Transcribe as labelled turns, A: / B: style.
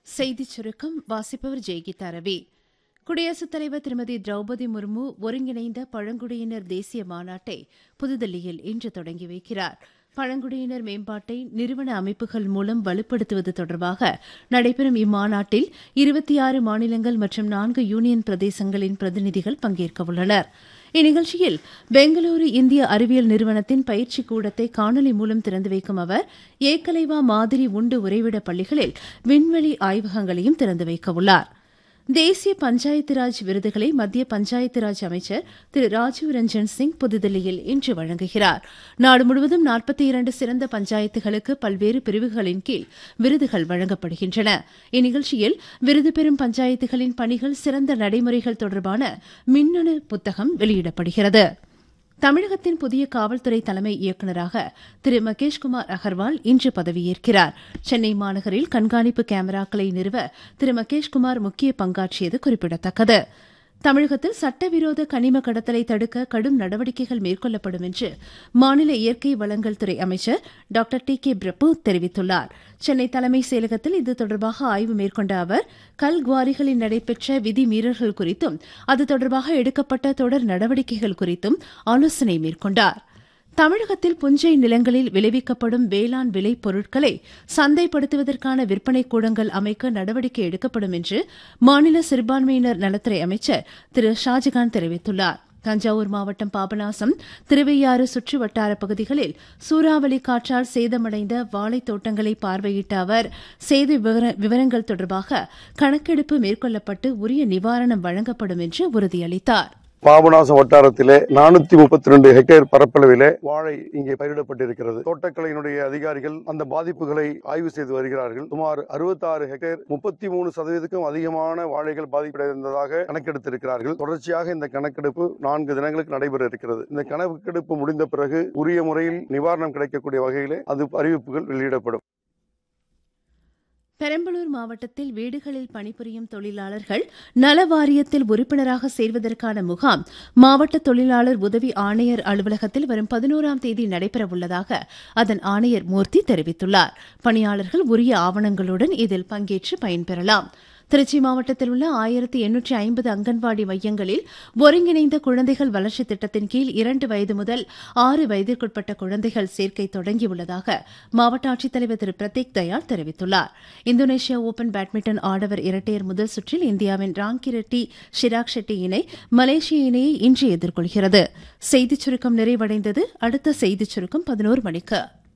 A: செய்திச் சுருக்கம் வாசிப்பவர் ஜெய்கீதா ரவி குடியரசுத் தலைவர் திருமதி திரௌபதி முர்மு ஒருங்கிணைந்த பழங்குடியினர் தேசிய மாநாட்டை புதுதில்லியில் இன்று தொடங்கி வைக்கிறார் பழங்குடியினர் மேம்பாட்டை நிறுவன அமைப்புகள் மூலம் வலுப்படுத்துவது தொடர்பாக நடைபெறும் இம்மாநாட்டில் இருபத்தி ஆறு மாநிலங்கள் மற்றும் நான்கு யூனியன் பிரதேசங்களின் பிரதிநிதிகள் பங்கேற்க உள்ளனர் இந்நிகழ்ச்சியில் பெங்களூரு இந்திய அறிவியல் நிறுவனத்தின் பயிற்சி கூடத்தை காணொலி மூலம் திறந்து வைக்கும் அவர் ஏக்கலைவா மாதிரி உண்டு உறைவிட பள்ளிகளில் விண்வெளி ஆய்வகங்களையும் திறந்து வைக்கவுள்ளார் தேசிய பஞ்சாயத்து ராஜ் விருதுகளை மத்திய பஞ்சாயத்து ராஜ் அமைச்சர் திரு ராஜீவ் ரஞ்சன் சிங் புதுதில்லியில் இன்று வழங்குகிறார் நாடு முழுவதும் நாற்பத்தி இரண்டு சிறந்த பஞ்சாயத்துகளுக்கு பல்வேறு பிரிவுகளின் கீழ் விருதுகள் வழங்கப்படுகின்றன இந்நிகழ்ச்சியில் விருது பெறும் பஞ்சாயத்துகளின் பணிகள் சிறந்த நடைமுறைகள் தொடர்பான மின்னணு புத்தகம் வெளியிடப்படுகிறது தமிழகத்தின் புதிய காவல்துறை தலைமை இயக்குநராக திரு மகேஷ்குமார் அகர்வால் இன்று பதவியேற்கிறார் சென்னை மாநகரில் கண்காணிப்பு கேமராக்களை நிறுவ திரு மகேஷ்குமார் முக்கிய பங்காற்றியது குறிப்பிடத்தக்கது தமிழகத்தில் சட்டவிரோத கனிம கடத்தலை தடுக்க கடும் நடவடிக்கைகள் மேற்கொள்ளப்படும் என்று மாநில இயற்கை வளங்கள் துறை அமைச்சர் டாக்டர் டி கே பிரபு தெரிவித்துள்ளார் சென்னை தலைமைச் செயலகத்தில் இது தொடர்பாக ஆய்வு மேற்கொண்ட அவர் கல் குவாரிகளில் நடைபெற்ற விதி மீறல்கள் குறித்தும் அது தொடர்பாக எடுக்கப்பட்ட தொடர் நடவடிக்கைகள் குறித்தும் ஆலோசனை மேற்கொண்டார் தமிழகத்தில் புஞ்சை நிலங்களில் விளைவிக்கப்படும் வேளாண் விளை பொருட்களை சந்தைப்படுத்துவதற்கான விற்பனை கூடங்கள் அமைக்க நடவடிக்கை எடுக்கப்படும் என்று மாநில சிறுபான்மையினர் நலத்துறை அமைச்சர் திரு ஷாஜகான் தெரிவித்துள்ளார் தஞ்சாவூர் மாவட்டம் பாபநாசம் திருவையாறு சுற்றுவட்டார பகுதிகளில் சூறாவளி காற்றால் சேதமடைந்த வாழைத் தோட்டங்களை பார்வையிட்ட அவர் சேத விவரங்கள் தொடர்பாக கணக்கெடுப்பு மேற்கொள்ளப்பட்டு உரிய நிவாரணம் வழங்கப்படும் என்று உறுதியளித்தார்
B: பாபநாசம் வட்டாரத்திலே நானூத்தி முப்பத்தி ரெண்டு ஹெக்டேர் பரப்பளவிலே வாழை இங்கே பயிரிடப்பட்டிருக்கிறது தோட்டக்கலையினுடைய அதிகாரிகள் அந்த பாதிப்புகளை ஆய்வு செய்து வருகிறார்கள் சுமார் அறுபத்தாறு ஹெக்டேர் முப்பத்தி மூணு சதவீதத்துக்கும் அதிகமான வாழைகள் பாதிப்படைந்ததாக கணக்கெடுத்திருக்கிறார்கள் தொடர்ச்சியாக இந்த கணக்கெடுப்பு நான்கு தினங்களுக்கு நடைபெற இருக்கிறது இந்த கணக்கெடுப்பு முடிந்த பிறகு உரிய முறையில் நிவாரணம் கிடைக்கக்கூடிய வகையிலே அது அறிவிப்புகள் வெளியிடப்படும்
A: பெரம்பலூர் மாவட்டத்தில் வீடுகளில் பணிபுரியும் தொழிலாளர்கள் நல வாரியத்தில் உறுப்பினராக சேர்வதற்கான முகாம் மாவட்ட தொழிலாளர் உதவி ஆணையர் அலுவலகத்தில் வரும் பதினோராம் தேதி நடைபெறவுள்ளதாக அதன் ஆணையர் மூர்த்தி தெரிவித்துள்ளார் பணியாளர்கள் உரிய ஆவணங்களுடன் இதில் பங்கேற்று பயன்பெறலாம் திருச்சி மாவட்டத்தில் உள்ள ஆயிரத்தி எண்ணூற்றி ஐம்பது அங்கன்வாடி மையங்களில் ஒருங்கிணைந்த குழந்தைகள் வளர்ச்சி திட்டத்தின் கீழ் இரண்டு வயது முதல் ஆறு வயதிற்குட்பட்ட குழந்தைகள் சேர்க்கை தொடங்கியுள்ளதாக மாவட்ட ஆட்சித்தலைவர் திரு பிரதீக் தயாள் தெரிவித்துள்ளார் இந்தோனேஷியா ஓபன் பேட்மிண்டன் ஆடவர் இரட்டையர் முதல் சுற்றில் இந்தியாவின் ராங்கி ரெட்டி ஷிராக் ஷெட்டி இணை மலேசிய இணையை இன்று எதிர்கொள்கிறது செய்திச் சுருக்கம் நிறைவடைந்தது அடுத்த செய்திச் சுருக்கம் பதினோரு மணிக்கு